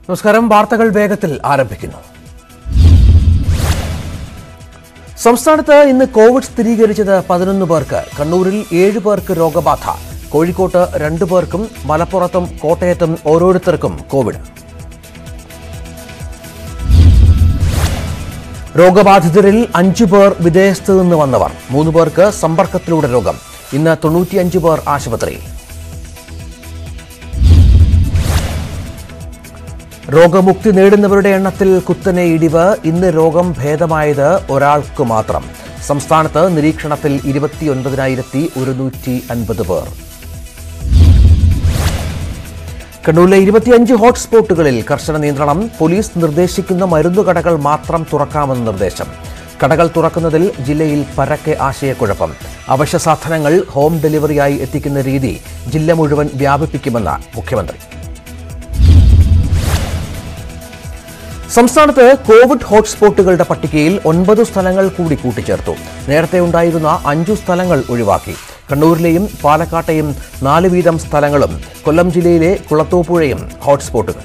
നമസ്കാരം വാർത്തകൾ വേഗത്തിൽ ആരംഭിക്കുന്നു സംസ്ഥാനത്ത് ഇന്ന് കോവിഡ് സ്ഥിരീകരിച്ചത് പതിനൊന്ന് പേർക്ക് കണ്ണൂരിൽ ഏഴ് പേർക്ക് രോഗബാധ കോഴിക്കോട്ട് രണ്ടു പേർക്കും മലപ്പുറത്തും കോട്ടയത്തും ഓരോരുത്തർക്കും കോവിഡ് രോഗബാധിതരിൽ അഞ്ചു പേർ വിദേശത്ത് നിന്ന് വന്നവർ മൂന്ന് പേർക്ക് സമ്പർക്കത്തിലൂടെ രോഗം ഇന്ന് തൊണ്ണൂറ്റിയഞ്ച് പേർ ആശുപത്രിയിൽ രോഗമുക്തി നേടുന്നവരുടെ എണ്ണത്തിൽ കുത്തനെ ഇടിവ് ഇന്ന് രോഗം ഭേദമായത് ഒരാൾക്ക് മാത്രം സംസ്ഥാനത്ത് നിരീക്ഷണത്തിൽ ഇരുപത്തിയൊൻപതിനായിരത്തി ഒരുന്നൂറ്റി അൻപത് പേർ കണ്ണൂരിലെ ഇരുപത്തിയഞ്ച് ഹോട്ട്സ്പോട്ടുകളിൽ കർശന നിയന്ത്രണം പോലീസ് നിർദ്ദേശിക്കുന്ന മരുന്നുകടകൾ മാത്രം തുറക്കാമെന്ന് നിർദ്ദേശം കടകൾ തുറക്കുന്നതിൽ ജില്ലയിൽ പരക്കെ ആശയക്കുഴപ്പം അവശ്യ സാധനങ്ങൾ ഹോം ഡെലിവറിയായി എത്തിക്കുന്ന രീതി ജില്ല മുഴുവൻ വ്യാപിപ്പിക്കുമെന്ന് മുഖ്യമന്ത്രി സംസ്ഥാനത്ത് കോവിഡ് ഹോട്ട്സ്പോട്ടുകളുടെ പട്ടികയിൽ ഒൻപത് സ്ഥലങ്ങൾ കൂടി കൂട്ടിച്ചേർത്തു നേരത്തെ ഉണ്ടായിരുന്ന അഞ്ചു സ്ഥലങ്ങൾ ഒഴിവാക്കി കണ്ണൂരിലെയും പാലക്കാട്ടെയും നാല് വീതം സ്ഥലങ്ങളും കൊല്ലം ജില്ലയിലെ കുളത്തൂപ്പുഴയും ഹോട്ട്സ്പോട്ടുകൾ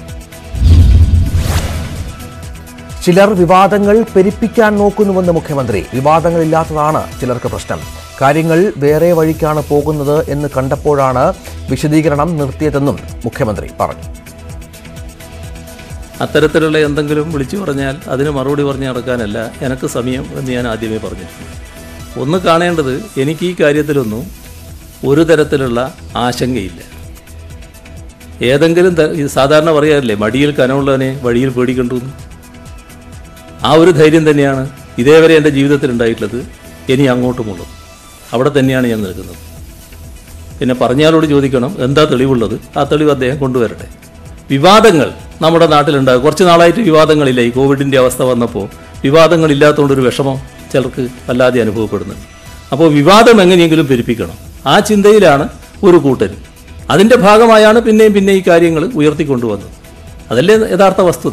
ചിലർ വിവാദങ്ങൾ പെരുപ്പിക്കാൻ നോക്കുന്നുവെന്ന് മുഖ്യമന്ത്രി വിവാദങ്ങളില്ലാത്തതാണ് ചിലർക്ക് പ്രശ്നം കാര്യങ്ങൾ വേറെ വഴിക്കാണ് പോകുന്നത് എന്ന് കണ്ടപ്പോഴാണ് വിശദീകരണം നിർത്തിയതെന്നും മുഖ്യമന്ത്രി പറഞ്ഞു അത്തരത്തിലുള്ള എന്തെങ്കിലും വിളിച്ചു പറഞ്ഞാൽ അതിന് മറുപടി പറഞ്ഞ് നടക്കാനല്ല എനിക്ക് സമയം എന്ന് ഞാൻ ആദ്യമേ പറഞ്ഞിട്ടുണ്ട് ഒന്ന് കാണേണ്ടത് എനിക്ക് ഈ കാര്യത്തിലൊന്നും ഒരു തരത്തിലുള്ള ആശങ്കയില്ല ഏതെങ്കിലും ത- ഇത് സാധാരണ പറയാറില്ലേ മടിയിൽ കനമുള്ളവനെ വഴിയിൽ പേടിക്കണ്ടു എന്ന്. ആ ഒരു ധൈര്യം തന്നെയാണ് ഇതേവരെ എൻ്റെ ജീവിതത്തിൽ ഉണ്ടായിട്ടുള്ളത് ഇനി അങ്ങോട്ടുമുള്ളത് അവിടെ തന്നെയാണ് ഞാൻ നിൽക്കുന്നത് പിന്നെ പറഞ്ഞയാളോട് ചോദിക്കണം എന്താ തെളിവുള്ളത് ആ തെളിവ് അദ്ദേഹം കൊണ്ടുവരട്ടെ വിവാദങ്ങൾ നമ്മുടെ നാട്ടിലുണ്ടാകും കുറച്ച് നാളായിട്ട് വിവാദങ്ങളില്ല ഈ കോവിഡിൻ്റെ അവസ്ഥ വന്നപ്പോൾ വിവാദങ്ങളില്ലാത്തതുകൊണ്ടൊരു വിഷമം ചിലർക്ക് വല്ലാതെ അനുഭവപ്പെടുന്നുണ്ട് അപ്പോൾ വിവാദം എങ്ങനെയെങ്കിലും പെരുപ്പിക്കണം ആ ചിന്തയിലാണ് ഒരു കൂട്ടർ അതിൻ്റെ ഭാഗമായാണ് പിന്നെയും പിന്നെ ഈ കാര്യങ്ങൾ ഉയർത്തിക്കൊണ്ടുവന്നത് അതല്ലേ യഥാർത്ഥ വസ്തുത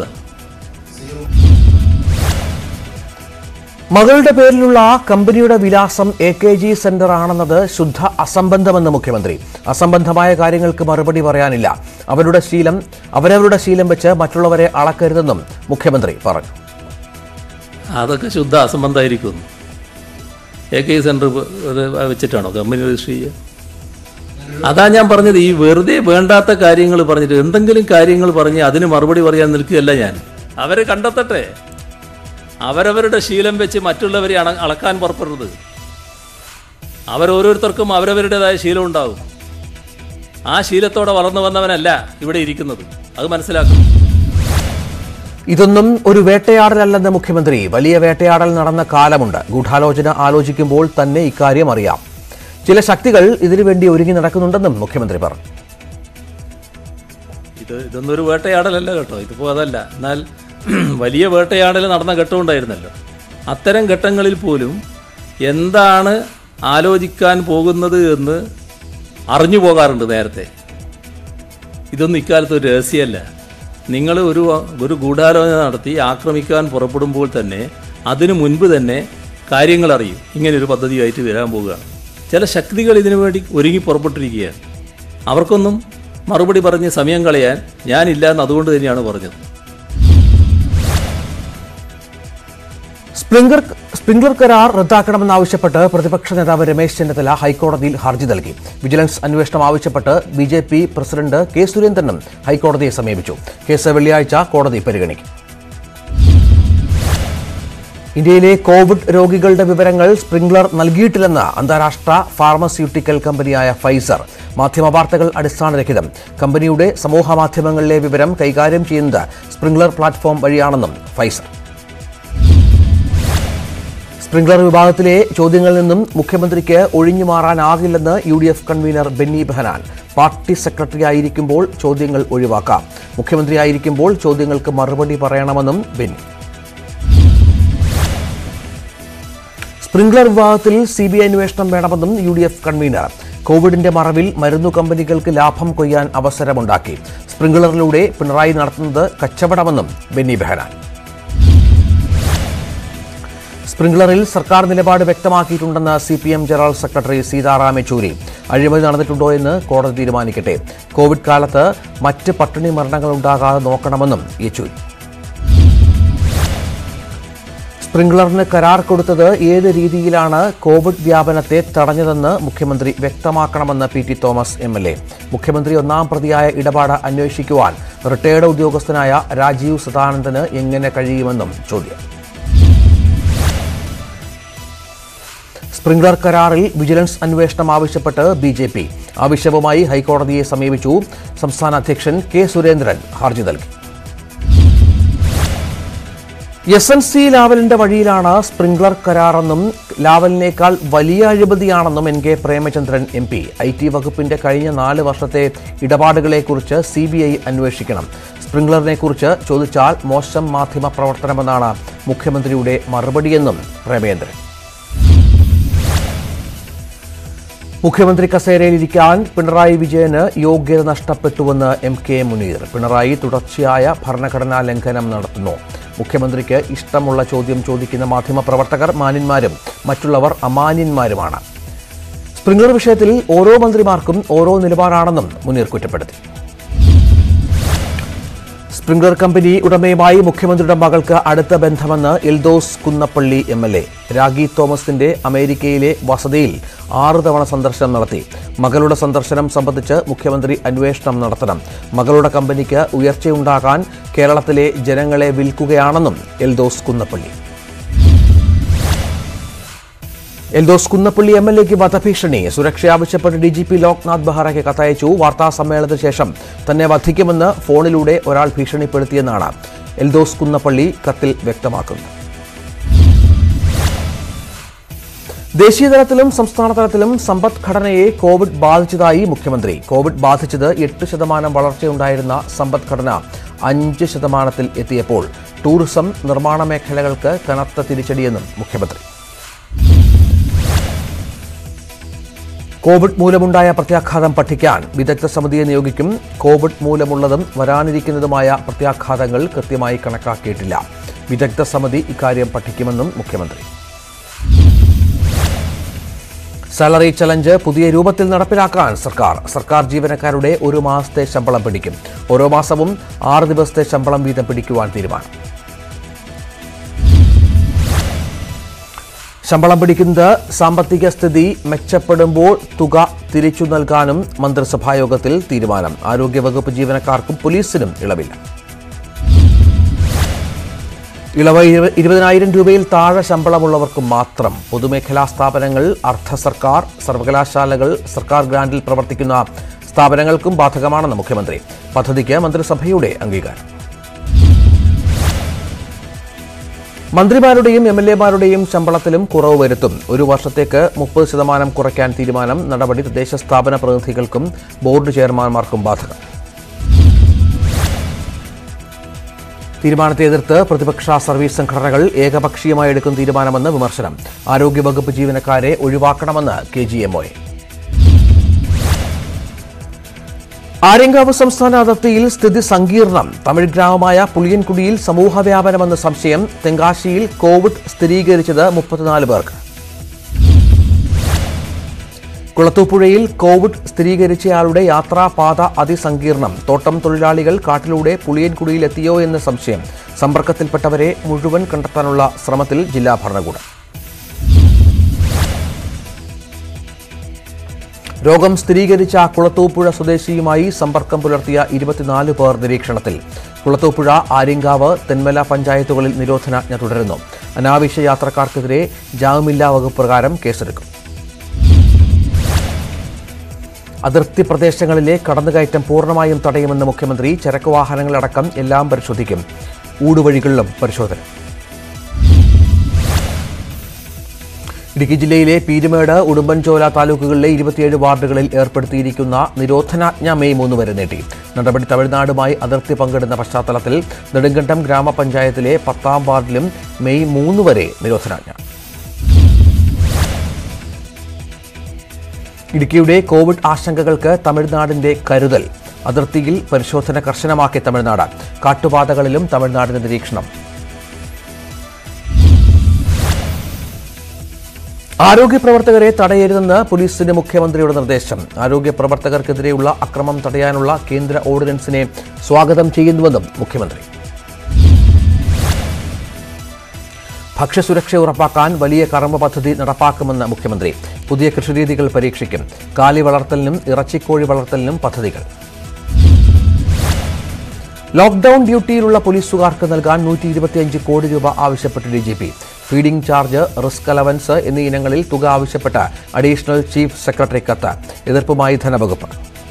മകളുടെ പേരിലുള്ള കമ്പനിയുടെ വിലാസം എ കെ ജി സെന്റർ ആണെന്നത് ശുദ്ധ അസംബന്ധമെന്ന് മുഖ്യമന്ത്രി അസംബന്ധമായ കാര്യങ്ങൾക്ക് മറുപടി പറയാനില്ല അവരുടെ ശീലം അവരവരുടെ ശീലം വെച്ച് മറ്റുള്ളവരെ അളക്കരുതെന്നും മുഖ്യമന്ത്രി പറഞ്ഞു അതൊക്കെ ശുദ്ധ അസംബന്ധമായിരിക്കും എ കെ സെൻറ്റർ വെച്ചിട്ടാണോ കമ്പനി രജിസ്റ്റർ ചെയ്യുക അതാ ഞാൻ പറഞ്ഞത് ഈ വെറുതെ വേണ്ടാത്ത കാര്യങ്ങൾ പറഞ്ഞിട്ട് എന്തെങ്കിലും കാര്യങ്ങൾ പറഞ്ഞ് അതിന് മറുപടി പറയാൻ നിൽക്കുകയല്ല ഞാൻ അവരെ കണ്ടെത്തട്ടെ അവരവരുടെ ശീലം വെച്ച് മറ്റുള്ളവരെ അണ അളക്കാൻ പുറപ്പെടരുത് അവരോരോരുത്തർക്കും അവരവരുടേതായ ശീലം ഉണ്ടാവും ആ ശീലത്തോടെ വളർന്നു വന്നവനല്ല ഇവിടെ ഇരിക്കുന്നത് അത് മനസ്സിലാക്കണം ഇതൊന്നും ഒരു വേട്ടയാടലല്ലെന്ന് മുഖ്യമന്ത്രി വലിയ വേട്ടയാടൽ നടന്ന കാലമുണ്ട് ഗൂഢാലോചന ആലോചിക്കുമ്പോൾ തന്നെ ഇക്കാര്യം അറിയാം ചില ശക്തികൾ ഇതിനുവേണ്ടി ഒരുങ്ങി നടക്കുന്നുണ്ടെന്നും മുഖ്യമന്ത്രി പറഞ്ഞു ഇത് ഇതൊന്നും ഒരു വേട്ടയാടലല്ല കേട്ടോ ഇതിപ്പോൾ അതല്ല എന്നാൽ വലിയ വേട്ടയാടൽ നടന്ന ഘട്ടമുണ്ടായിരുന്നല്ലോ അത്തരം ഘട്ടങ്ങളിൽ പോലും എന്താണ് ആലോചിക്കാൻ പോകുന്നത് എന്ന് അറിഞ്ഞു പോകാറുണ്ട് നേരത്തെ ഇതൊന്നും ഇക്കാലത്ത് ഒരു രഹസ്യമല്ല നിങ്ങൾ ഒരു ഒരു ഗൂഢാലോചന നടത്തി ആക്രമിക്കാൻ പുറപ്പെടുമ്പോൾ തന്നെ അതിനു മുൻപ് തന്നെ കാര്യങ്ങൾ അറിയും ഇങ്ങനെ ഒരു പദ്ധതിയായിട്ട് വരാൻ പോവുകയാണ് ചില ശക്തികൾ ഇതിനു വേണ്ടി ഒരുങ്ങി പുറപ്പെട്ടിരിക്കുകയാണ് അവർക്കൊന്നും മറുപടി പറഞ്ഞ് സമയം കളയാൻ ഞാനില്ല എന്ന് അതുകൊണ്ട് തന്നെയാണ് പറഞ്ഞത് സ്പ്രിംഗ്ലർ സ്പ്രിംഗ്ലർ കരാർ റദ്ദാക്കണമെന്നാവശ്യപ്പെട്ട് പ്രതിപക്ഷ നേതാവ് രമേശ് ചെന്നിത്തല ഹൈക്കോടതിയിൽ ഹർജി നൽകി വിജിലൻസ് അന്വേഷണം ആവശ്യപ്പെട്ട് B J P president K സുരേന്ദ്രനും ഹൈക്കോടതിയെ സമീപിച്ചു കേസ് വെള്ളിയാഴ്ച കോടതി പരിഗണിക്കും ഇന്ത്യയിലെ കോവിഡ് രോഗികളുടെ വിവരങ്ങൾ സ്പ്രിംഗ്ലർ നൽകിയിട്ടില്ലെന്ന് അന്താരാഷ്ട്ര ഫാർമസ്യൂട്ടിക്കൽ കമ്പനിയായ ഫൈസർ മാധ്യമവാർത്തകൾ അടിസ്ഥാനരഹിതം കമ്പനിയുടെ സമൂഹ മാധ്യമങ്ങളിലെ വിവരം കൈകാര്യം ചെയ്യുന്നത് സ്പ്രിംഗ്ലർ പ്ലാറ്റ്ഫോം വഴിയാണെന്നും ഫൈസർ സ്പ്രിംഗ്ലർ വിഭാഗത്തിലെ ചോദ്യങ്ങളിൽ നിന്നും മുഖ്യമന്ത്രിക്ക് ഒഴിഞ്ഞു മാറാനാകില്ലെന്ന് U D F convener Benny Behanan party secretary ആയിരിക്കുമ്പോൾ ചോദ്യങ്ങൾ ഒഴിവാക്കാം മുഖ്യമന്ത്രിയായിരിക്കുമ്പോൾ ചോദ്യങ്ങൾക്ക് മറുപടി പറയണമെന്നും ബെന്നി സ്പ്രിംഗ്ലർ വിഭാഗത്തിൽ സി ബി ഐ അന്വേഷണം വേണമെന്നും യു ഡി എഫ് കൺവീനർ കോവിഡിന്റെ മറവിൽ മരുന്നു കമ്പനികൾക്ക് ലാഭം കൊയ്യാൻ അവസരമുണ്ടാക്കി സ്പ്രിംഗ്ലറിലൂടെ പിണറായി നടത്തുന്നത് കച്ചവടമെന്നും ബെന്നി ബെഹനാൻ സ്പ്രിംഗ്ലറിൽ സർക്കാർ നിലപാട് വ്യക്തമാക്കിയിട്ടുണ്ടെന്ന് C P M general secretary Sitaram Yechury അഴിമതി നടന്നിട്ടുണ്ടോ എന്ന് കോടതി തീരുമാനിക്കട്ടെ കോവിഡ് കാലത്ത് മറ്റ് പട്ടിണി മരണങ്ങൾ ഉണ്ടാകാതെ നോക്കണമെന്നും യെച്ചൂരി സ്പ്രിംഗ്ലറിന് കരാർ കൊടുത്തത് ഏത് രീതിയിലാണ് കോവിഡ് വ്യാപനത്തെ തടഞ്ഞതെന്ന് മുഖ്യമന്ത്രി വ്യക്തമാക്കണമെന്ന് P T Thomas M L A മുഖ്യമന്ത്രി ഒന്നാം പ്രതിയായ ഇടപാട് അന്വേഷിക്കുവാൻ റിട്ടയർഡ് ഉദ്യോഗസ്ഥനായ രാജീവ് സദാനന്ദന് എങ്ങനെ കഴിയുമെന്നും ചോദ്യം സ്പ്രിംഗ്ലർ കരാറിൽ വിജിലൻസ് അന്വേഷണം ആവശ്യപ്പെട്ട് ബി ജെ പി ആവശ്യവുമായി ഹൈക്കോടതിയെ സമീപിച്ചു സംസ്ഥാന അധ്യക്ഷൻ കെ സുരേന്ദ്രൻ ഹർജി നൽകി എസ് എൻ സി ലാവലിന്റെ വഴിയിലാണ് സ്പ്രിംഗ്ലർ കരാറെന്നും ലാവലിനേക്കാൾ വലിയ അഴിമതിയാണെന്നും N K Premachandran M P I T വകുപ്പിന്റെ കഴിഞ്ഞ നാല് വർഷത്തെ ഇടപാടുകളെക്കുറിച്ച് സി ബി ഐ അന്വേഷിക്കണം സ്പ്രിംഗ്ലറിനെക്കുറിച്ച് ചോദിച്ചാൽ മോശം മാധ്യമ പ്രവർത്തനമെന്നാണ് മുഖ്യമന്ത്രിയുടെ മറുപടിയെന്നും പ്രേമേന്ദ്രൻ മുഖ്യമന്ത്രി കസേരയിലിരിക്കാൻ പിണറായി വിജയന് യോഗ്യത നഷ്ടപ്പെട്ടുവെന്ന് എം കെ മുനീർ പിണറായി തുടർച്ചയായ ഭരണഘടനാ ലംഘനം നടത്തുന്നു മുഖ്യമന്ത്രിക്ക് ഇഷ്ടമുള്ള ചോദ്യം ചോദിക്കുന്ന മാധ്യമപ്രവർത്തകർ മാന്യന്മാരും മറ്റുള്ളവർ അമാന്യന്മാരുമാണ് സ്പ്രിംഗ്ലർ വിഷയത്തിൽ ഓരോ മന്ത്രിമാർക്കും ഓരോ നിലപാടാണെന്നും മുനീർ കുറ്റപ്പെടുത്തി സ്പ്രിംഗ്ലർ കമ്പനി ഉടമയുമായി മുഖ്യമന്ത്രിയുടെ മകൾക്ക് അടുത്ത ബന്ധമെന്ന് Eldhose Kunnappilly M L A Ragi തോമസിന്റെ അമേരിക്കയിലെ വസതിയിൽ ആറ് തവണ സന്ദർശനം നടത്തി മകളുടെ സന്ദർശനം സംബന്ധിച്ച് മുഖ്യമന്ത്രി അന്വേഷണം നടത്തണം മകളുടെ കമ്പനിക്ക് ഉയർച്ചയുണ്ടാകാൻ കേരളത്തിലെ ജനങ്ങളെ വിൽക്കുകയാണെന്നും എൽദോസ് കുന്നപ്പള്ളി എൽദോസ് കുന്നപ്പള്ളി എം എൽ എക്ക് വധഭീഷണി സുരക്ഷ ആവശ്യപ്പെട്ട് ഡി ജി പി ലോക്നാഥ് ബെഹ്റയ്ക്ക് കത്തയച്ചു വാർത്താ സമ്മേളനത്തിന് ശേഷം തന്നെ വധിക്കുമെന്ന് ഫോണിലൂടെ ഒരാൾ ഭീഷണിപ്പെടുത്തിയെന്നാണ് എൽദോസ് കുന്നപ്പള്ളി കത്തിൽ വ്യക്തമാക്കുന്നത് ദേശീയതലത്തിലും സംസ്ഥാന തലത്തിലും സമ്പദ്ഘടനയെ കോവിഡ് ബാധിച്ചതായി മുഖ്യമന്ത്രി കോവിഡ് ബാധിച്ചത് എട്ട് ശതമാനം വളർച്ചയുണ്ടായിരുന്ന സമ്പദ്ഘടന അഞ്ച് ശതമാനത്തിൽ എത്തിയപ്പോൾ ടൂറിസം നിർമ്മാണ മേഖലകൾക്ക് കനത്ത തിരിച്ചടിയെന്നും മുഖ്യമന്ത്രി കോവിഡ് മൂലമുണ്ടായ പ്രത്യാഘാതം പഠിക്കാൻ വിദഗ്ധ സമിതിയെ നിയോഗിക്കും കോവിഡ് മൂലമുള്ളതും വരാനിരിക്കുന്നതുമായ പ്രത്യാഘാതങ്ങൾ കൃത്യമായി കണക്കാക്കിയിട്ടില്ല വിദഗ്ധ സമിതി ഇക്കാര്യം പഠിക്കുമെന്നും മുഖ്യമന്ത്രി സാലറി ചലഞ്ച് പുതിയ രൂപത്തിൽ നടപ്പിലാക്കാൻ സർക്കാർ സർക്കാർ ജീവനക്കാരുടെ ഒരു മാസത്തെ ശമ്പളം പിടിക്കും ഓരോ മാസവും ആറ് ദിവസത്തെ ശമ്പളം വീതം പിടിക്കുവാൻ തീരുമാനം ശമ്പളം പിടിക്കുന്നത് സാമ്പത്തിക സ്ഥിതി മെച്ചപ്പെടുമ്പോൾ തുക തിരിച്ചു നൽകാനും മന്ത്രിസഭായോഗത്തിൽ തീരുമാനം ആരോഗ്യവകുപ്പ് ജീവനക്കാർക്കും പോലീസിനും ഇളവില്ല ഇളവ് ഇരു- ഇരുപതിനായിരം രൂപയിൽ താഴെ ശമ്പളമുള്ളവർക്ക് മാത്രം പൊതുമേഖലാ സ്ഥാപനങ്ങൾ അർദ്ധ സർക്കാർ സർവകലാശാലകൾ സർക്കാർ ഗ്രാന്റിൽ പ്രവർത്തിക്കുന്ന സ്ഥാപനങ്ങൾക്കും ബാധകമാണെന്ന് മുഖ്യമന്ത്രി പദ്ധതിക്ക് മന്ത്രിസഭയുടെ അംഗീകാരം മന്ത്രിമാരുടെയും എം എൽ എമാരുടെയും ശമ്പളത്തിലും കുറവ് വരുത്തും ഒരു വർഷത്തേക്ക് മുപ്പത് ശതമാനം കുറയ്ക്കാൻ തീരുമാനം നടപടി തദ്ദേശ സ്ഥാപന പ്രതിനിധികൾക്കും ബോർഡ് ചെയർമാൻമാർക്കും ബാധകം തീരുമാനത്തെ എതിർത്ത് പ്രതിപക്ഷ സർവീസ് സംഘടനകൾ ഏകപക്ഷീയമായി എടുക്കുന്ന തീരുമാനമെന്ന് വിമർശനം ആരോഗ്യവകുപ്പ് ജീവനക്കാരെ ഒഴിവാക്കണമെന്ന് കെ ജി എം ആര്യങ്കാവ് സംസ്ഥാന അതിർത്തിയിൽ സ്ഥിതി സങ്കീർണം തമിഴ് ഗ്രാമമായ പുളിയൻകുടിയിൽ സമൂഹവ്യാപനമെന്ന സംശയം തെങ്കാശിയിൽ കോവിഡ് സ്ഥിരീകരിച്ചത് മുപ്പത്തിനാല് പേർക്ക് കുളത്തൂപ്പുഴയിൽ കോവിഡ് സ്ഥിരീകരിച്ചയാളുടെ യാത്രാപാത അതിസങ്കീർണം തോട്ടം തൊഴിലാളികൾ കാട്ടിലൂടെ പുളിയൻകുടിയിൽ എത്തിയോ എന്ന സംശയം സമ്പർക്കത്തിൽപ്പെട്ടവരെ മുഴുവൻ കണ്ടെത്താനുള്ള ശ്രമത്തിൽ ജില്ലാ ഭരണകൂടം രോഗം സ്ഥിരീകരിച്ച കുളത്തൂപ്പുഴ സ്വദേശിയുമായി സമ്പർക്കം പുലർത്തിയ ഇരുപത്തിനാല് പേർ നിരീക്ഷണത്തിൽ കുളത്തൂപ്പുഴ ആര്യങ്കാവ് തെന്മല പഞ്ചായത്തുകളിൽ നിരോധനാജ്ഞ തുടരുന്നു അനാവശ്യ യാത്രക്കാർക്കെതിരെ ജാമ്യമില്ലാ വകുപ്പ് പ്രകാരം കേസെടുക്കും അതിർത്തി പ്രദേശങ്ങളിലെ കടന്നുകയറ്റം പൂർണ്ണമായും തടയുമെന്ന് മുഖ്യമന്ത്രി ചരക്ക് വാഹനങ്ങളടക്കം എല്ലാം പരിശോധിക്കും ഊടുവഴികളിലും പരിശോധന ഇടുക്കി ജില്ലയിലെ പീരുമേട് ഉടുമ്പൻചോല താലൂക്കുകളിലെ ഇരുപത്തിയേഴ് വാർഡുകളിൽ ഏർപ്പെടുത്തിയിരിക്കുന്ന നിരോധനാജ്ഞ മെയ് മൂന്ന് വരെ നീട്ടി നടപടി തമിഴ്നാടുമായി അതിർത്തി പങ്കിടുന്ന പശ്ചാത്തലത്തിൽ നെടുങ്കണ്ടം ഗ്രാമപഞ്ചായത്തിലെ പത്താം വാർഡിലും മെയ് മൂന്ന് വരെ നിരോധനാജ്ഞ ഇടുക്കിയുടെ കോവിഡ് ആശങ്കകൾക്ക് തമിഴ്നാടിന്റെ കരുതൽ അതിർത്തിയിൽ പരിശോധന കർശനമാക്കി തമിഴ്നാട് കാട്ടുപാതകളിലും തമിഴ്നാടിന്റെ നിരീക്ഷണം ആരോഗ്യ പ്രവർത്തകരെ തടയരുതെന്ന് പോലീസിന് മുഖ്യമന്ത്രിയുടെ നിർദ്ദേശം ആരോഗ്യ പ്രവർത്തകർക്കെതിരെയുള്ള അക്രമം തടയാനുള്ള കേന്ദ്ര ഓർഡിനൻസിനെ സ്വാഗതം ചെയ്യുന്നുവെന്നും മുഖ്യമന്ത്രി ഭക്ഷ്യസുരക്ഷ ഉറപ്പാക്കാൻ വലിയ കർമ്മ പദ്ധതി നടപ്പാക്കുമെന്ന് മുഖ്യമന്ത്രി പുതിയ കൃഷിരീതികൾ പരീക്ഷിക്കും കാലി വളർത്തലിനും ഇറച്ചിക്കോഴി വളർത്തലിനും പദ്ധതികൾ ലോക്ഡൌൺ ഡ്യൂട്ടിയിലുള്ള പോലീസുകാർക്ക് നൽകാൻ നൂറ്റി ഇരുപത്തിയഞ്ച് കോടി രൂപ ആവശ്യപ്പെട്ട് D G P feeding charge risk allowance എന്നീ ഇനങ്ങളിൽ തുക ആവശ്യപ്പെട്ട് അഡീഷണൽ ചീഫ് സെക്രട്ടറി കത്ത് എതിർപ്പുമായി ധനവകുപ്പ്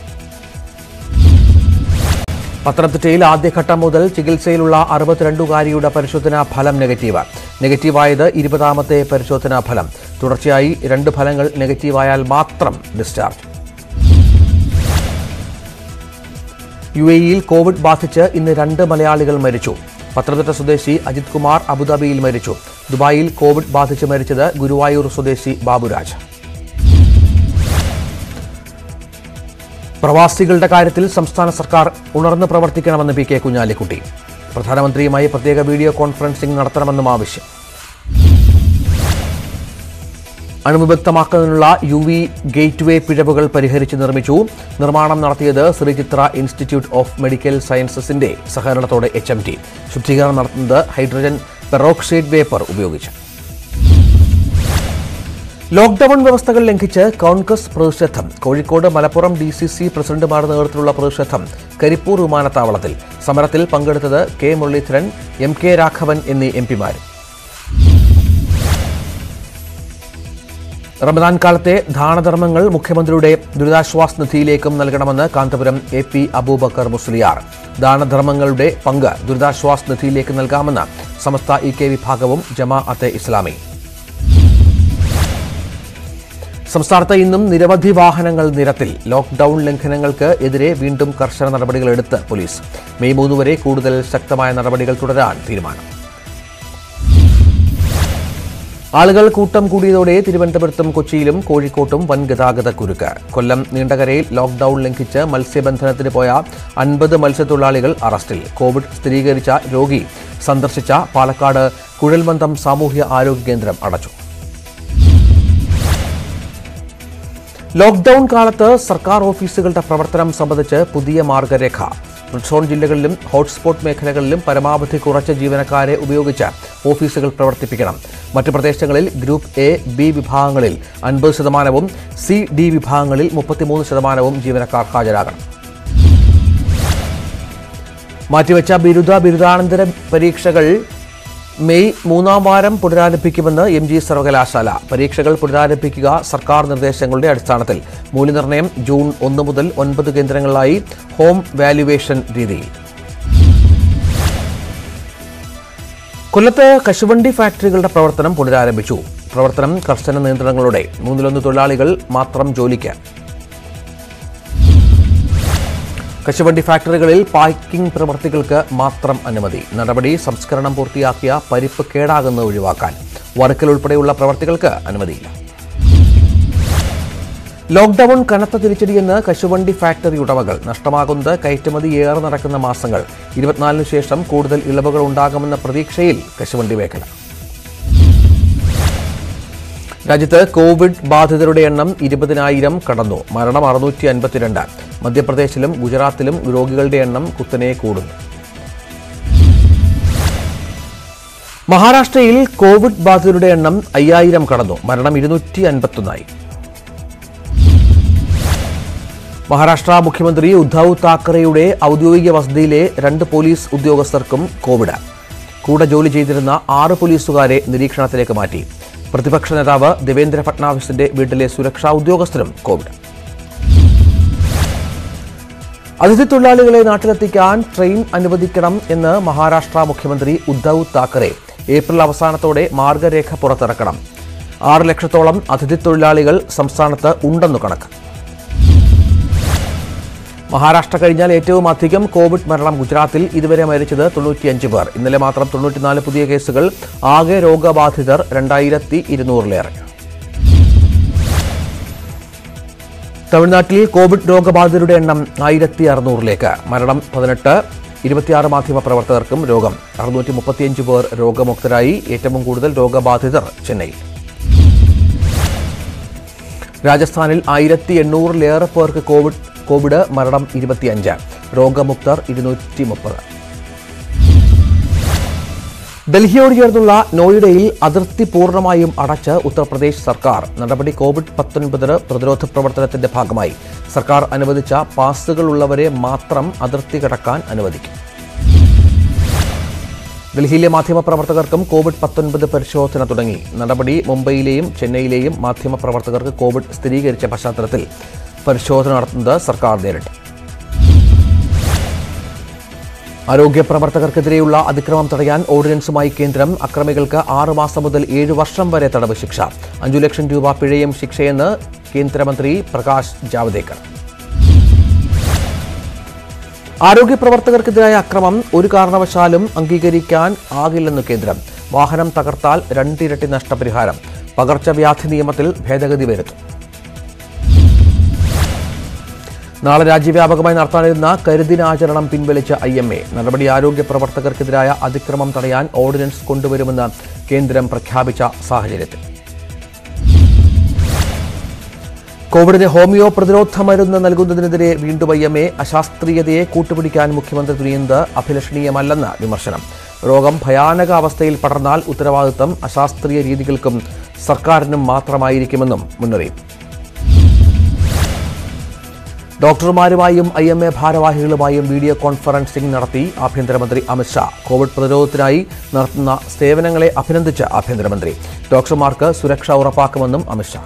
പത്തനംതിട്ടയിൽ ആദ്യഘട്ടം മുതൽ ചികിത്സയിലുള്ള അറുപത്തിരണ്ടുകാരിയുടെ പരിശോധനാ ഫലം നെഗറ്റീവ് നെഗറ്റീവായത് ഇരുപതാമത്തെ പരിശോധനാ ഫലം തുടർച്ചയായി രണ്ട് ഫലങ്ങൾ നെഗറ്റീവായാൽ മാത്രം ഡിസ്ചാർജ് യു എയിൽ കോവിഡ് ബാധിച്ച് ഇന്ന് രണ്ട് മലയാളികൾ മരിച്ചു പത്തനംതിട്ട സ്വദേശി അജിത് കുമാർ അബുദാബിയിൽ മരിച്ചു ദുബായിൽ കോവിഡ് ബാധിച്ച് മരിച്ചത് ഗുരുവായൂർ സ്വദേശി ബാബുരാജ് പ്രവാസികളുടെ കാര്യത്തിൽ സംസ്ഥാന സർക്കാർ ഉണർന്ന് പ്രവർത്തിക്കണമെന്ന് പി കെ കുഞ്ഞാലിക്കുട്ടി പ്രധാനമന്ത്രിയുമായി പ്രത്യേക വീഡിയോ കോൺഫറൻസിംഗ് നടത്തണമെന്നും ആവശ്യം അണുവിമുക്തമാക്കുന്നതിനുള്ള യു വി ഗേറ്റ്വേ പിഴവുകൾ പരിഹരിച്ച് നിർമ്മിച്ചു നിർമ്മാണം നടത്തിയത് ശ്രീചിത്ര ഇൻസ്റ്റിറ്റ്യൂട്ട് ഓഫ് മെഡിക്കൽ സയൻസസിന്റെ സഹകരണത്തോടെ എച്ച് എം ടി ശുദ്ധീകരണം നടത്തുന്നത് ഹൈഡ്രജൻ പെറോക്സൈഡ് വേപ്പർ ഉപയോഗിച്ച് ലോക്ഡൌൺ വ്യവസ്ഥകൾ ലംഘിച്ച് കോൺഗ്രസ് പ്രതിഷേധം Kozhikode Malappuram D C C പ്രസിഡന്റുമാരുടെ നേതൃത്വത്തിലുള്ള പ്രതിഷേധം കരിപ്പൂർ വിമാനത്താവളത്തിൽ സമരത്തിൽ പങ്കെടുത്തത് K Muraleedharan M K Raghavan എന്നീ എം പിമാരും റമദാൻ കാലത്തെ ദാനധർമ്മങ്ങൾ മുഖ്യമന്ത്രിയുടെ ദുരിതാശ്വാസ നിധിയിലേക്കും നൽകണമെന്ന് കാന്തപുരം എ പി അബൂബക്കർ മുസ്ലിയാർ ദാനധർമ്മങ്ങളുടെ പങ്ക് ദുരിതാശ്വാസ നിധിയിലേക്ക് നൽകാമെന്ന് സമസ്ത ഇ കെ വിഭാഗവും ജമാ അത്തെ ഇസ്ലാമി സംസ്ഥാനത്ത് ഇന്നും നിരവധി വാഹനങ്ങൾ നിരത്തിൽ ലോക്ഡൌൺ ലംഘനങ്ങൾക്ക് എതിരെ വീണ്ടും കർശന നടപടികളെടുത്ത് പോലീസ് മെയ് മൂന്ന് വരെ കൂടുതൽ ശക്തമായ നടപടികൾ തുടരാൻ തീരുമാനം ആളുകൾ കൂട്ടം കൂടിയതോടെ തിരുവനന്തപുരത്തും കൊച്ചിയിലും കോഴിക്കോട്ടും വൻ ഗതാഗത കുരുക്ക് കൊല്ലം നീണ്ടകരയിൽ ലോക്ഡൌൺ ലംഘിച്ച് മത്സ്യബന്ധനത്തിന് പോയ അൻപത് മത്സ്യത്തൊഴിലാളികൾ അറസ്റ്റിൽ കോവിഡ് സ്ഥിരീകരിച്ച രോഗി സന്ദർശിച്ച പാലക്കാട് കുഴൽമന്ദം സാമൂഹ്യ ആരോഗ്യ കേന്ദ്രം അടച്ചു ലോക്ഡൌൺ കാലത്ത് സർക്കാർ ഓഫീസുകളുടെ പ്രവർത്തനം സംബന്ധിച്ച് പുതിയ മാർഗരേഖ റെഡ് സോൺ ജില്ലകളിലും ഹോട്ട്സ്പോട്ട് മേഖലകളിലും പരമാവധി കുറച്ച് ജീവനക്കാരെ ഉപയോഗിച്ച് ഓഫീസുകൾ പ്രവർത്തിപ്പിക്കണം മറ്റ് പ്രദേശങ്ങളിൽ ഗ്രൂപ്പ് എ ബി വിഭാഗങ്ങളിൽ അൻപത് ശതമാനവും സി ഡി വിഭാഗങ്ങളിൽ മുപ്പത്തിമൂന്ന് ശതമാനവും ജീവനക്കാർ ഹാജരാകണം മാറ്റിവെച്ച ബിരുദ ബിരുദാനന്തര പരീക്ഷകൾ മെയ് മൂന്നാം വാരം പുനരാരംഭിക്കുമെന്ന് എം ജി സർവകലാശാല പരീക്ഷകൾ പുനരാരംഭിക്കുക സർക്കാർ നിർദ്ദേശങ്ങളുടെ അടിസ്ഥാനത്തിൽ മൂല്യനിർണ്ണയം ജൂൺ ഒന്ന് മുതൽ ഒൻപത് കേന്ദ്രങ്ങളിലായി ഹോം വാല്യുവേഷൻ രീതിയിൽ കൊല്ലത്ത് കശുവണ്ടി ഫാക്ടറികളുടെ പ്രവർത്തനം പുനരാരംഭിച്ചു പ്രവർത്തനം കർശന നിയന്ത്രണങ്ങളോടെ മൂന്നിലൊന്ന് തൊഴിലാളികൾ മാത്രം ജോലിക്ക് കശുവണ്ടി ഫാക്ടറികളിൽ പാക്കിംഗ് പ്രവർത്തികൾക്ക് മാത്രം അനുമതി നടപടി സംസ്കരണം പൂർത്തിയാക്കിയ പരിപ്പ് കേടാകുന്നത് ഒഴിവാക്കാൻ വറുക്കൽ ഉൾപ്പെടെയുള്ള പ്രവർത്തികൾക്ക് അനുമതിയില്ല ലോക്ഡൌൺ കനത്ത തിരിച്ചടിയെന്ന് കശുവണ്ടി ഫാക്ടറി ഉടമകൾ നഷ്ടമാകുന്നത് കയറ്റുമതി ഏറെ നടക്കുന്ന മാസങ്ങൾ ഇരുപത്തിനാലിന് ശേഷം കൂടുതൽ ഇളവുകൾ ഉണ്ടാകുമെന്ന പ്രതീക്ഷയിൽ കശുവണ്ടി മേഖല രാജ്യത്ത് കോവിഡ് ബാധിതരുടെ എണ്ണം ഇരുപതിനായിരം കടന്നു മരണം അറുന്നൂറ്റി അൻപത്തിരണ്ട് മധ്യപ്രദേശിലും ഗുജറാത്തിലും രോഗികളുടെ എണ്ണം കുത്തനെ കൂടുന്നു മഹാരാഷ്ട്രയിൽ കോവിഡ് ബാധിതരുടെ എണ്ണം അയ്യായിരം കടന്നു മരണം ഇരുന്നൂറ്റി അൻപത്തൊന്നായി മഹാരാഷ്ട്ര മുഖ്യമന്ത്രി ഉദ്ധവ് താക്കറെയുടെ ഔദ്യോഗിക വസതിയിലെ രണ്ട് പോലീസ് ഉദ്യോഗസ്ഥർക്കും കോവിഡ് കൂടെ ജോലി ചെയ്തിരുന്ന ആറ് പോലീസുകാരെ നിരീക്ഷണത്തിലേക്ക് മാറ്റി പ്രതിപക്ഷ നേതാവ് ദേവേന്ദ്ര ഫട്നാവിസിന്റെ വീട്ടിലെ സുരക്ഷാ ഉദ്യോഗസ്ഥരും കോവിഡ് അതിഥി തൊഴിലാളികളെ നാട്ടിലെത്തിക്കാൻ ട്രെയിൻ അനുവദിക്കണം എന്ന് മഹാരാഷ്ട്ര മുഖ്യമന്ത്രി ഉദ്ധവ് താക്കറെ ഏപ്രിൽ അവസാനത്തോടെ മാർഗരേഖ പുറത്തിറക്കണം ആറ് ലക്ഷത്തോളം അതിഥി തൊഴിലാളികൾ സംസ്ഥാനത്ത് ഉണ്ടെന്നു കണക്ക് മഹാരാഷ്ട്ര കഴിഞ്ഞാൽ ഏറ്റവും അധികം കോവിഡ് മരണം ഗുജറാത്തിൽ ഇതുവരെ മരിച്ചത് തൊണ്ണൂറ്റിയഞ്ച് പേർ ഇന്നലെ മാത്രം തൊണ്ണൂറ്റിനാല് പുതിയ കേസുകൾ ആകെ രോഗബാധിതർ രണ്ടായിരത്തി ഇരുന്നൂറിലേറെ തമിഴ്നാട്ടിൽ കോവിഡ് രോഗബാധിതരുടെ എണ്ണം ആയിരത്തി അറുന്നൂറിലേക്ക് മരണം പതിനെട്ട് ഇരുപത്തിയാറ് മാധ്യമ പ്രവർത്തകർക്കും രോഗം അറുന്നൂറ്റി മുപ്പത്തിയഞ്ച് പേർ രോഗമുക്തരായി ഏറ്റവും കൂടുതൽ രോഗബാധിതർ ചെന്നൈയിൽ രാജസ്ഥാനിൽ ആയിരത്തി എണ്ണൂറിലേറെ പേർക്ക് കോവിഡ് കോവിഡ് മരണം ഇരുപത്തിയഞ്ച് രോഗമുക്തർ ഇരുന്നൂറ്റി മുപ്പത് ഡൽഹിയോട് ചേർന്നുള്ള നോയിഡയിൽ അതിർത്തി പൂർണ്ണമായും അടച്ച് ഉത്തർപ്രദേശ് സർക്കാർ നടപടി കോവിഡ് പത്തൊൻപത് പ്രതിരോധ പ്രവർത്തനത്തിന്റെ ഭാഗമായി സർക്കാർ അനുവദിച്ച പാസുകൾ ഉള്ളവരെ മാത്രം അതിർത്തി കടക്കാൻ അനുവദിക്കും ഡൽഹിയിലെ മാധ്യമപ്രവർത്തകർക്കും കോവിഡ് പത്തൊൻപത് പരിശോധന തുടങ്ങി നടപടി മുംബൈയിലെയും ചെന്നൈയിലെയും മാധ്യമപ്രവർത്തകർക്ക് കോവിഡ് സ്ഥിരീകരിച്ച പശ്ചാത്തലത്തിൽ പരിശോധന നടത്തുന്നത് സർക്കാർ നേരിട്ട് ആരോഗ്യ പ്രവർത്തകർക്കെതിരെയുള്ള അതിക്രമം തടയാൻ ഓർഡിനൻസുമായി കേന്ദ്രം അക്രമികൾക്ക് ആറ് മാസം മുതൽ ഏഴ് വർഷം വരെ തടവ് ശിക്ഷ അഞ്ചു ലക്ഷം രൂപ പിഴയും ശിക്ഷയെന്ന് കേന്ദ്രമന്ത്രി പ്രകാശ് ജാവ്ദേക്കർ ആരോഗ്യ പ്രവർത്തകർക്കെതിരായ അക്രമം ഒരു കാരണവശാലും അംഗീകരിക്കാൻ ആകില്ലെന്ന് കേന്ദ്രം വാഹനം തകർത്താൽ രണ്ടിരട്ടി നഷ്ടപരിഹാരം പകർച്ചവ്യാധി നിയമത്തിൽ ഭേദഗതി വരുത്തും നാളെ രാജ്യവ്യാപകമായി നടത്താനിരുന്ന കരുദിനാചരണം പിൻവലിച്ച ഐ എം എ നടപടി ആരോഗ്യ പ്രവർത്തകർക്കെതിരായ അതിക്രമം തടയാൻ ഓർഡിനൻസ് കൊണ്ടുവരുമെന്ന് കേന്ദ്രം പ്രഖ്യാപിച്ച സാഹചര്യത്തിൽ കോവിഡിന് ഹോമിയോ പ്രതിരോധ മരുന്ന് നൽകുന്നതിനെതിരെ വീണ്ടും ഐ എം എ അശാസ്ത്രീയതയെ കൂട്ടുപിടിക്കാൻ മുഖ്യമന്ത്രി തുനിയുന്നത് അഭിലഷണീയമല്ലെന്ന് വിമർശനം രോഗം ഭയാനക അവസ്ഥയിൽ പടർന്നാൽ ഉത്തരവാദിത്തം അശാസ്ത്രീയ രീതികൾക്കും സർക്കാരിനും മാത്രമായിരിക്കുമെന്നും മുന്നറിയിപ്പ് ഡോക്ടർമാരുമായും ഐ എം എ ഭാരവാഹികളുമായും വീഡിയോ കോൺഫറൻസിംഗ് നടത്തി ആഭ്യന്തരമന്ത്രി അമിത്ഷാ കോവിഡ് പ്രതിരോധത്തിനായി നടത്തുന്ന സേവനങ്ങളെ അഭിനന്ദിച്ച് ആഭ്യന്തരമന്ത്രി ഡോക്ടർമാർക്ക് സുരക്ഷ ഉറപ്പാക്കുമെന്നും അമിത്ഷാ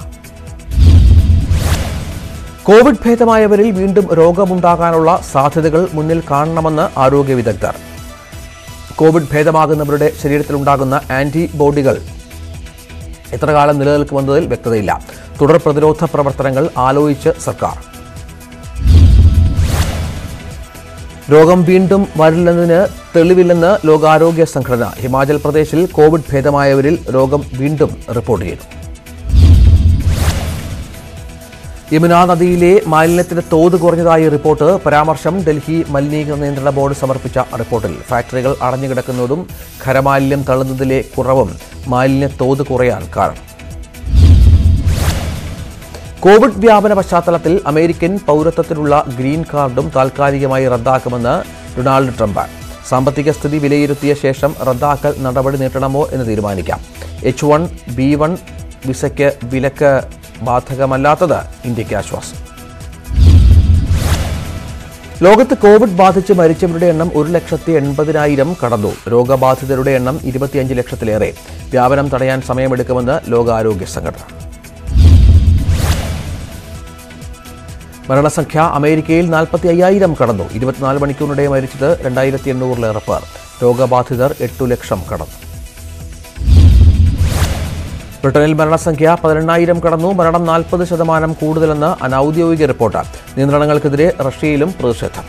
കോവിഡ് ഭേദമായവരിൽ വീണ്ടും രോഗമുണ്ടാകാനുള്ള സാധ്യതകൾ മുന്നിൽ കാണണമെന്ന് ആരോഗ്യ വിദഗ്ധർ കോവിഡ് ഭേദമാകുന്നവരുടെ ശരീരത്തിലുണ്ടാകുന്ന ആന്റിബോഡികൾ എത്ര കാലം നിലനിൽക്കുമെന്നതിൽ വ്യക്തതയില്ല തുടർ പ്രതിരോധ പ്രവർത്തനങ്ങൾ ആലോചിച്ച് സർക്കാർ രോഗം വീണ്ടും വരില്ലെന്നതിന് തെളിവില്ലെന്ന് ലോകാരോഗ്യ സംഘടന ഹിമാചൽ പ്രദേശിൽ കോവിഡ് ഭേദമായവരിൽ രോഗം വീണ്ടും റിപ്പോർട്ട് ചെയ്തു യമുന നദിയിലെ മാലിന്യത്തിന്റെ തോത് കുറഞ്ഞതായി റിപ്പോർട്ട് പരാമർശം ഡൽഹി മലിനീകരണ നിയന്ത്രണ ബോർഡ് സമർപ്പിച്ച റിപ്പോർട്ടിൽ ഫാക്ടറികൾ അടഞ്ഞുകിടക്കുന്നതും ഖരമാലിന്യം തള്ളുന്നതിലെ കുറവും മാലിന്യ തോത് കുറയാൻ കാരണം കോവിഡ് വ്യാപന പശ്ചാത്തലത്തിൽ അമേരിക്കൻ പൗരത്വത്തിനുള്ള ഗ്രീൻ കാർഡും താൽക്കാലികമായി റദ്ദാക്കുമെന്ന് ഡൊണാൾഡ് ട്രംപ് സാമ്പത്തിക സ്ഥിതി വിലയിരുത്തിയ ശേഷം റദ്ദാക്കൽ നടപടി നീട്ടണമോ എന്ന് തീരുമാനിക്കാം എച്ച് വൺ ബി വൺ വിസയ്ക്ക് വിലക്ക് ബാധകമല്ലാത്തത് ഇന്ത്യയ്ക്ക് ആശ്വാസം ലോകത്ത് കോവിഡ് ബാധിച്ച് മരിച്ചവരുടെ എണ്ണം ഒരു ലക്ഷത്തി എൺപതിനായിരം കടന്നു രോഗബാധിതരുടെ എണ്ണം ഇരുപത്തിയഞ്ച് ലക്ഷത്തിലേറെ വ്യാപനം തടയാൻ സമയമെടുക്കുമെന്ന് ലോകാരോഗ്യ സംഘടന മരണസംഖ്യ അമേരിക്കയിൽ നാൽപ്പത്തി അയ്യായിരം കടന്നു ഇരുപത്തിനാല് മണിക്കൂറിനിടെ മരിച്ചത് രണ്ടായിരത്തി എണ്ണൂറിലേറെ പേർ രോഗബാധിതർ എട്ടു ലക്ഷം കടന്നു ബ്രിട്ടനിൽ മരണസംഖ്യ പതിനെണ്ണായിരം കടന്നു മരണം നാൽപ്പത് ശതമാനം കൂടുതലെന്ന് അനൌദ്യോഗിക റിപ്പോർട്ട് നിയന്ത്രണങ്ങൾക്കെതിരെ റഷ്യയിലും പ്രതിഷേധം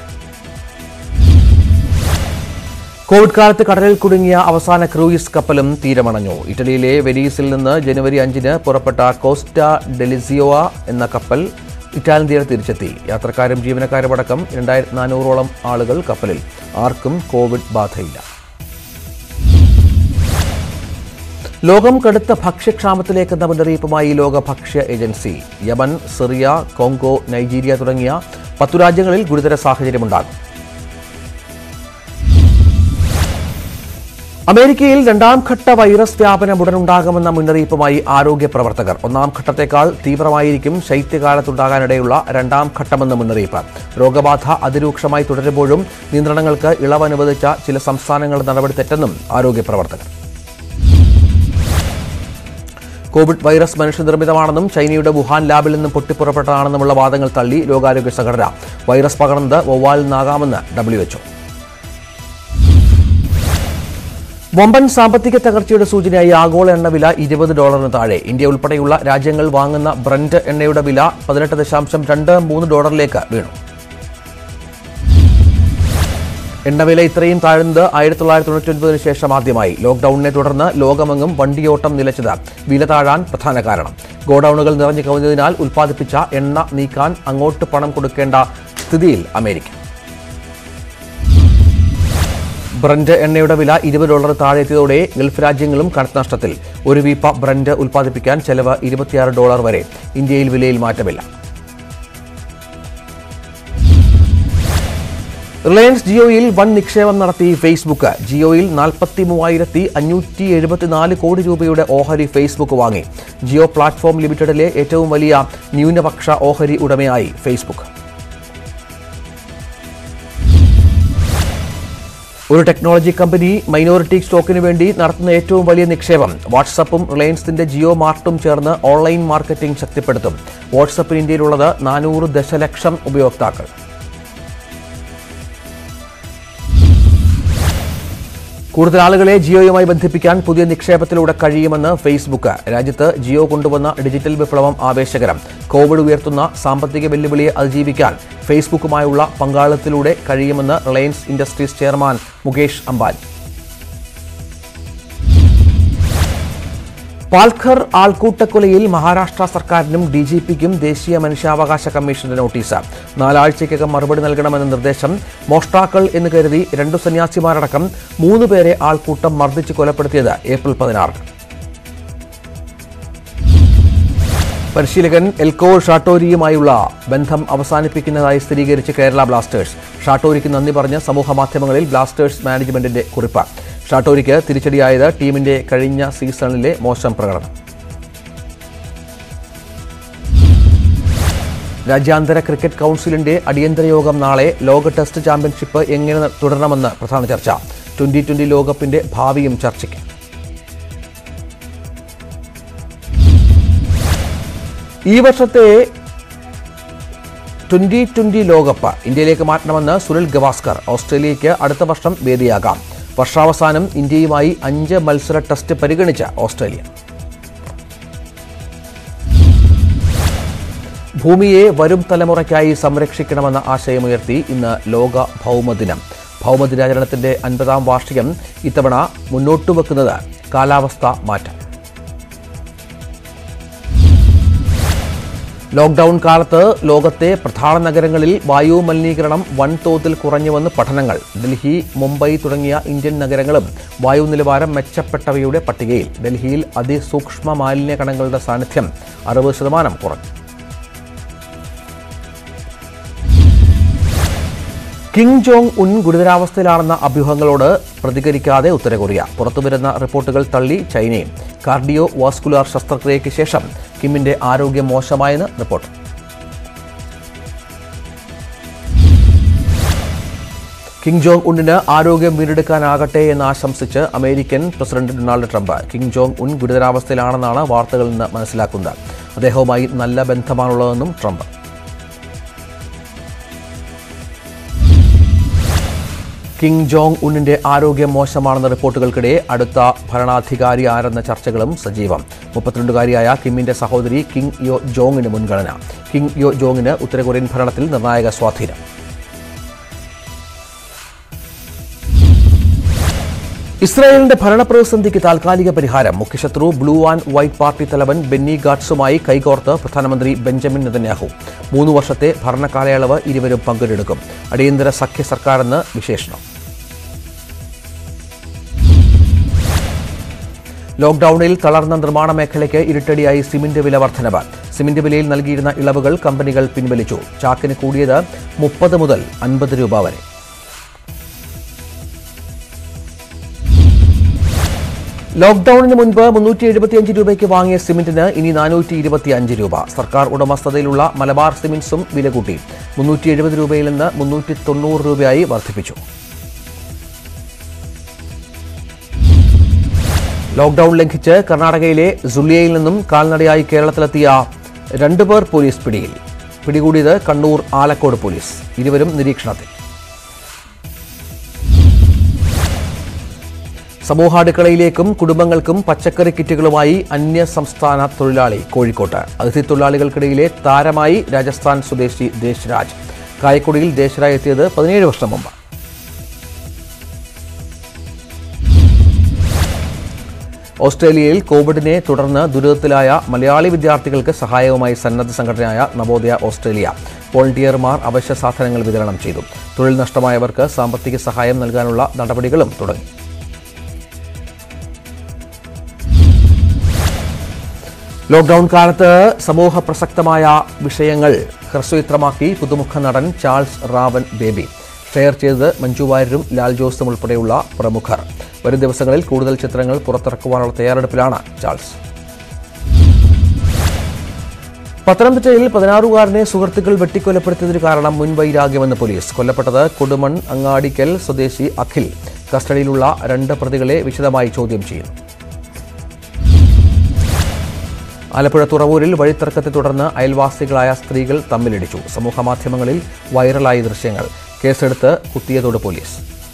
കോവിഡ് കാലത്ത് കടലിൽ കുടുങ്ങിയ അവസാന ക്രൂയിസ് കപ്പലും തീരമണഞ്ഞു ഇറ്റലിയിലെ വെനീസിൽ നിന്ന് ജനുവരി അഞ്ചിന് പുറപ്പെട്ട കോസ്റ്റ ഡെലിസിയോവ എന്ന കപ്പൽ ഇറ്റാലിയൻ തീരത്ത് തിരിച്ചെത്തി യാത്രക്കാരും ജീവനക്കാരുമടക്കം രണ്ടായിരത്തി നാനൂറോളം ആളുകൾ കപ്പലിൽ ആർക്കും കോവിഡ് ബാധയില്ല ലോകം കടുത്ത ഭക്ഷ്യക്ഷാമത്തിലേക്കെന്ന മുന്നറിയിപ്പുമായി ലോക ഭക്ഷ്യ agency Yemen Syria Congo Nigeria തുടങ്ങിയ പത്തു രാജ്യങ്ങളിൽ ഗുരുതര സാഹചര്യമുണ്ടാകും അമേരിക്കയിൽ രണ്ടാം ഘട്ട വൈറസ് വ്യാപനം ഉടനുണ്ടാകുമെന്ന മുന്നറിയിപ്പുമായി ആരോഗ്യ പ്രവർത്തകർ ഒന്നാം ഘട്ടത്തേക്കാൾ തീവ്രമായിരിക്കും ശൈത്യകാലത്തുണ്ടാകാനിടയുള്ള രണ്ടാം ഘട്ടമെന്ന മുന്നറിയിപ്പ് രോഗബാധ അതിരൂക്ഷമായി തുടരുമ്പോഴും നിയന്ത്രണങ്ങൾക്ക് ഇളവ് അനുവദിച്ച ചില സംസ്ഥാനങ്ങളുടെ നടപടി തെറ്റെന്നും ആരോഗ്യ പ്രവർത്തകർ കോവിഡ് വൈറസ് മനുഷ്യനിർമ്മിതമാണെന്നും ചൈനയുടെ വുഹാൻ ലാബിൽ നിന്നും പൊട്ടിപ്പുറപ്പെട്ടതാണെന്നുമുള്ള വാദങ്ങൾ തള്ളി ലോകാരോഗ്യ സംഘടന വൈറസ് പകർന്നത് വവ്വാലിൽ നിന്നാകാമെന്ന് ഡബ്ല്യുഎച്ച്ഒ വമ്പൻ സാമ്പത്തിക തകർച്ചയുടെ സൂചനയായി ആഗോള എണ്ണവില ഇരുപത് ഡോളറിന് താഴെ ഇന്ത്യ ഉൾപ്പെടെയുള്ള രാജ്യങ്ങൾ വാങ്ങുന്ന ബ്രന്റ് എണ്ണയുടെ വില പതിനെട്ട് ദശാംശം രണ്ട് മൂന്ന് ഡോളറിലേക്ക് വീണു എണ്ണവില ഇത്രയും താഴ്ന്നത് ആയിരത്തി തൊള്ളായിരത്തി തൊണ്ണൂറ്റി ഒൻപതിന് ശേഷം ആദ്യമായി ലോക്ഡൌണിനെ തുടർന്ന് ലോകമെങ്ങും വണ്ടിയോട്ടം നിലച്ചത് വില താഴാൻ പ്രധാന കാരണം ഗോഡൌണുകൾ നിറഞ്ഞു കവിഞ്ഞതിനാൽ ഉൽപ്പാദിപ്പിച്ച എണ്ണ നീക്കാൻ അങ്ങോട്ട് പണം കൊടുക്കേണ്ട സ്ഥിതിയിൽ അമേരിക്ക ബ്രന്റ് എണ്ണയുടെ വില ഇരുപത് ഡോളർ താഴെത്തിയതോടെ ഗൾഫ് രാജ്യങ്ങളും കനത്ത നഷ്ടത്തിൽ ഒരു വീപ്പ ബ്രന്റ് ഉൽപ്പാദിപ്പിക്കാൻ ചെലവ് ഇരുപത്തിയാറ് ഡോളർ വരെ ഇന്ത്യയിൽ വിലയിൽ മാറ്റമില്ല റിലയൻസ് ജിയോയിൽ വൻ നിക്ഷേപം നടത്തി ഫേസ്ബുക്ക് ജിയോയിൽ നാൽപ്പത്തി മൂവായിരത്തി അഞ്ഞൂറ്റി എഴുപത്തിനാല് കോടി രൂപയുടെ ഓഹരി ഫേസ്ബുക്ക് വാങ്ങി ജിയോ പ്ലാറ്റ്ഫോം ലിമിറ്റഡിലെ ഏറ്റവും വലിയ ന്യൂനപക്ഷ ഓഹരി ഉടമയായി ഫേസ്ബുക്ക് ഒരു ടെക്നോളജി കമ്പനി മൈനോറിറ്റി സ്റ്റോക്കിന് വേണ്ടി നടത്തുന്ന ഏറ്റവും വലിയ നിക്ഷേപം വാട്സപ്പും റിലയൻസിന്റെ ജിയോ മാർട്ടും ചേർന്ന് ഓൺലൈൻ മാർക്കറ്റിംഗ് ശക്തിപ്പെടുത്തും വാട്സപ്പിന് ഇന്ത്യയിലുള്ളത് നാനൂറ് ദശലക്ഷം ഉപയോക്താക്കൾ കൂടുതൽ ആളുകളെ ജിയോയുമായി ബന്ധിപ്പിക്കാൻ പുതിയ നിക്ഷേപത്തിലൂടെ കഴിയുമെന്ന് ഫേസ്ബുക്ക് രാജ്യത്ത് ജിയോ കൊണ്ടുവന്ന ഡിജിറ്റൽ വിപ്ലവം ആവേശകരം കോവിഡ് ഉയർത്തുന്ന സാമ്പത്തിക വെല്ലുവിളിയെ അതിജീവിക്കാൻ ഫേസ്ബുക്കുമായുള്ള പങ്കാളിത്തത്തിലൂടെ കഴിയുമെന്ന് Reliance Industries chairman Mukesh Ambani Palghar ആൾക്കൂട്ടക്കൊലയിൽ മഹാരാഷ്ട്ര സർക്കാരിനും ഡി ജി പിക്കും ദേശീയ മനുഷ്യാവകാശ കമ്മീഷന്റെ നോട്ടീസ് നാലാഴ്ചയ്ക്കകം മറുപടി നൽകണമെന്ന നിർദ്ദേശം മോഷ്ടാക്കൾ എന്ന് കരുതി രണ്ടു സന്യാസിമാരടക്കം മൂന്ന് പേരെ ആൾക്കൂട്ടം മർദ്ദിച്ച് കൊലപ്പെടുത്തിയത് ഏപ്രിൽ പതിനാറിന് പരിശീലകൻ എൽക്കോ ഷാട്ടോരിയുമായുള്ള ബന്ധം അവസാനിപ്പിക്കുന്നതായി സ്ഥിരീകരിച്ച് കേരള ബ്ലാസ്റ്റേഴ്സ് ഷാട്ടോരിക്ക് നന്ദി പറഞ്ഞ് സമൂഹ മാധ്യമങ്ങളിൽ ബ്ലാസ്റ്റേഴ്സ് മാനേജ്മെന്റിന്റെ കുറിപ്പ് ഷാട്ടോരിക്ക് തിരിച്ചടിയായത് ടീമിന്റെ കഴിഞ്ഞ സീസണിലെ മോശം പ്രകടനം രാജ്യാന്തര ക്രിക്കറ്റ് കൗൺസിലിന്റെ അടിയന്തര യോഗം നാളെ ലോക ടെസ്റ്റ് ചാമ്പ്യൻഷിപ്പ് എങ്ങനെ തുടരണമെന്ന് പ്രധാന ചർച്ച ട്വന്റി ട്വന്റി ലോകകപ്പിന്റെ ഭാവിയും ചർച്ചയ്ക്ക് ഈ വർഷത്തെ ട്വന്റി ട്വന്റി ലോകകപ്പ് ഇന്ത്യയിലേക്ക് മാറ്റണമെന്ന് സുനിൽ ഗവാസ്കർ ഓസ്ട്രേലിയയ്ക്ക് അടുത്ത വർഷം വേദിയാകാം വർഷാവസാനം ഇന്ത്യയുമായി അഞ്ച് മത്സര ടെസ്റ്റ് പരിഗണിച്ച ഓസ്ട്രേലിയ ഭൂമിയെ വരും തലമുറയ്ക്കായി സംരക്ഷിക്കണമെന്ന ആശയമുയർത്തി ഇന്ന് ലോക ഭൗമദിനം ഭൗമദിനാചരണത്തിന്റെ അൻപതാം വാർഷികം ഇത്തവണ മുന്നോട്ട് വെക്കുന്നത് കാലാവസ്ഥ മാറ്റം ലോക്ഡൌൺ കാലത്ത് ലോകത്തെ പ്രധാന നഗരങ്ങളിൽ വായു മലിനീകരണം വൻതോതിൽ കുറഞ്ഞുവെന്ന് പഠനങ്ങൾ ഡൽഹി മുംബൈ തുടങ്ങിയ ഇന്ത്യൻ നഗരങ്ങളും വായു നിലവാരം മെച്ചപ്പെട്ടവയുടെ പട്ടികയിൽ ഡൽഹിയിൽ അതിസൂക്ഷ്മ മാലിന്യ കണങ്ങളുടെ സാന്നിധ്യം അറുപത് ശതമാനം കുറഞ്ഞു കിം ജോങ് ഉൻ ഗുരുതരാവസ്ഥയിലാണെന്ന അഭ്യൂഹങ്ങളോട് പ്രതികരിക്കാതെ ഉത്തര കൊറിയ പുറത്തുവരുന്ന റിപ്പോർട്ടുകൾ തള്ളി ചൈനയും കാർഡിയോ വാസ്കുലാർ ശസ്ത്രക്രിയയ്ക്ക് ശേഷം കിമ്മിന്റെ ആരോഗ്യം മോശമായെന്ന് റിപ്പോർട്ട് കിം ജോങ് ഉന്നിന് ആരോഗ്യം വീണ്ടെടുക്കാനാകട്ടെ എന്ന് ആശംസിച്ച് American president Donald Trump Kim Jong Un ഗുരുതരാവസ്ഥയിലാണെന്നാണ് വാർത്തകളിൽ നിന്ന് മനസ്സിലാക്കുന്നത് അദ്ദേഹവുമായി നല്ല ബന്ധമാണുള്ളതെന്നും ട്രംപ് കിം ജോങ് ഉന്നിന്റെ ആരോഗ്യം മോശമാണെന്ന റിപ്പോർട്ടുകൾക്കിടെ അടുത്ത ഭരണാധികാരി ആരെന്ന ചർച്ചകളും സജീവം മുപ്പത്തിരണ്ടുകാരിയായ കിമ്മിന്റെ സഹോദരി കിങ് യോ ജോങ്ങിന് മുൻഗണന കിങ് യോ ജോങ്ങിന് ഉത്തര കൊറിയൻ ഭരണത്തിൽ നിർണായക സ്വാധീനം ഇസ്രായേലിന്റെ ഭരണപ്രതിസന്ധിക്ക് താൽക്കാലിക പരിഹാരം മുഖ്യശത്രു ബ്ലൂ ആൻഡ് വൈറ്റ് പാർട്ടി തലവൻ ബെന്നി ഗാഡ്സുമായി കൈകോർത്ത് പ്രധാനമന്ത്രി ബെഞ്ചമിൻ നെതന്യാഹു മൂന്ന് വർഷത്തെ ഭരണകാലയളവ് ഇരുവരും പങ്കിട്ടെടുക്കും അടിയന്തര സഖ്യ സർക്കാരെന്ന് വിശേഷണം ലോക്ഡൌണിൽ തളർന്ന നിർമ്മാണ മേഖലയ്ക്ക് ഇരുട്ടടിയായി സിമന്റ് വില വർധനവ് സിമന്റ് വിലയിൽ നൽകിയിരുന്ന ഇളവുകൾ കമ്പനികൾ പിൻവലിച്ചു ചാക്കിന് കൂടിയത് മുപ്പത് മുതൽ അൻപത് രൂപ വരെ ലോക്ഡൌണിന് മുൻപ് മുന്നൂറ്റി എഴുപത്തിയഞ്ച് രൂപയ്ക്ക് വാങ്ങിയ സിമന്റിന് ഇനി നാനൂറ്റി ഇരുപത്തിയഞ്ച് രൂപ സർക്കാർ ഉടമസ്ഥതയിലുള്ള മലബാർ സിമന്റ്സും വില കൂട്ടി മുന്നൂറ്റി എഴുപത് രൂപയിൽ നിന്ന് മുന്നൂറ്റി തൊണ്ണൂറ് രൂപയായി വർദ്ധിപ്പിച്ചു ലോക്ഡൌൺ ലംഘിച്ച് കർണാടകയിലെ സുള്ളിയയിൽ നിന്നും കാൽനടയായി കേരളത്തിലെത്തിയ രണ്ടുപേർ പോലീസ് പിടിയിൽ പിടികൂടിയത് കണ്ണൂർ ആലക്കോട് പോലീസ് ഇരുവരും നിരീക്ഷണത്തിൽ സമൂഹാടുക്കളയിലേക്കും കുടുംബങ്ങൾക്കും പച്ചക്കറി കിറ്റുകളുമായി അന്യ സംസ്ഥാന തൊഴിലാളി കോഴിക്കോട്ട് അതിഥി തൊഴിലാളികൾക്കിടയിലെ താരമായി രാജസ്ഥാൻ സ്വദേശി ദേശരാജ് കായക്കൊടിയിൽ ദേശരാജ് എത്തിയത് പതിനേഴ് വർഷം മുമ്പ് ഓസ്ട്രേലിയയിൽ കോവിഡിനെ തുടർന്ന് ദുരിതത്തിലായ മലയാളി വിദ്യാർത്ഥികൾക്ക് സഹായവുമായി സന്നദ്ധ സംഘടനയായ നവോദയ ഓസ്ട്രേലിയ വോളണ്ടിയർമാർ അവശ്യ സാധനങ്ങൾ വിതരണം ചെയ്തു തൊഴിൽ നഷ്ടമായവർക്ക് സാമ്പത്തിക സഹായം നൽകാനുള്ള നടപടികളും തുടങ്ങി ലോക്ക്ഡൌൺ കാലത്ത് സമൂഹ പ്രസക്തമായ വിഷയങ്ങൾ ഹ്രസ്വചിത്രമാക്കി പുതുമുഖ നടൻ ചാൾസ് റാവൻ ബേബി ഷെയർ ചെയ്തത് മഞ്ജു വാര്യരും ലാൽ ജോസും ഉൾപ്പെടെയുള്ള പ്രമുഖർ വരും ദിവസങ്ങളിൽ കൂടുതൽ ചിത്രങ്ങൾ പുറത്തിറക്കുവാനുള്ള തയ്യാറെടുപ്പിലാണ് ചാൾസ് പത്തനംതിട്ടയിൽ പതിനാറുകാരനെ സുഹൃത്തുക്കൾ വെട്ടിക്കൊലപ്പെടുത്തിയതിന് കാരണം മുൻവൈരാഗ്യമെന്ന് പോലീസ് കൊല്ലപ്പെട്ടത് കൊടുമൺ അങ്ങാടിക്കൽ സ്വദേശി അഖിൽ കസ്റ്റഡിയിലുള്ള രണ്ട് പ്രതികളെ വിശദമായി ചോദ്യം ചെയ്യുന്നു ആലപ്പുഴ തുറവൂരിൽ വഴിത്തർക്കത്തെ തുടർന്ന് അയൽവാസികളായ സ്ത്രീകൾ തമ്മിലിടിച്ചു സമൂഹമാധ്യമങ്ങളിൽ വൈറലായ ദൃശ്യങ്ങൾ കേസെടുത്ത് കുത്തിയതോട് പോലീസ്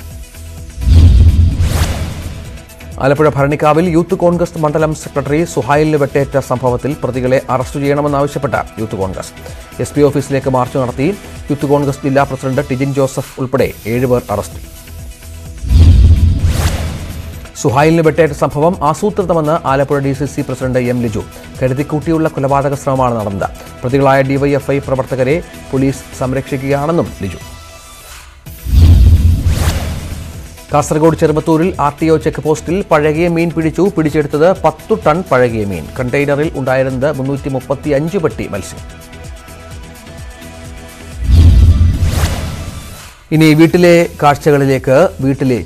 ആലപ്പുഴ ഭരണിക്കാവിൽ യൂത്ത് കോൺഗ്രസ് മണ്ഡലം സെക്രട്ടറി സുഹൈലിന് വെട്ടേറ്റ സംഭവത്തിൽ പ്രതികളെ അറസ്റ്റ് ചെയ്യണമെന്നാവശ്യപ്പെട്ട യൂത്ത് കോൺഗ്രസ് എസ് പി ഓഫീസിലേക്ക് മാർച്ച് നടത്തി യൂത്ത് കോൺഗ്രസ് ജില്ലാ പ്രസിഡന്റ് ടിജിൻ ജോസഫ് ഉൾപ്പെടെ ഏഴുപേർ അറസ്റ്റിൽ സുഹൈലിന് വെട്ടേറ്റ സംഭവം ആസൂത്രിതമെന്ന് Alappuzha D C C president M Liju കരുതിക്കൂട്ടിയുള്ള കൊലപാതക ശ്രമമാണ് നടന്നത് പ്രതികളായ ഡിവൈഎഫ്ഐ പ്രവർത്തകരെ പോലീസ് സംരക്ഷിക്കുകയാണെന്നും ലിജു കാസർഗോഡ് ചെറുമത്തൂരിൽ ആർ ടി ഒ ചെക്ക് പോസ്റ്റിൽ പഴകിയ മീൻ പിടിച്ചു പിടിച്ചെടുത്തത് പത്തു ടൺ പഴകിയ മീൻ കണ്ടെയ്നറിൽ ഉണ്ടായിരുന്നത് മുന്നൂറ്റി മുപ്പത്തി അഞ്ച് പെട്ടി മത്സ്യം ഇനി വീട്ടിലെ കാഴ്ചകളിലേക്ക് വീട്ടിലെ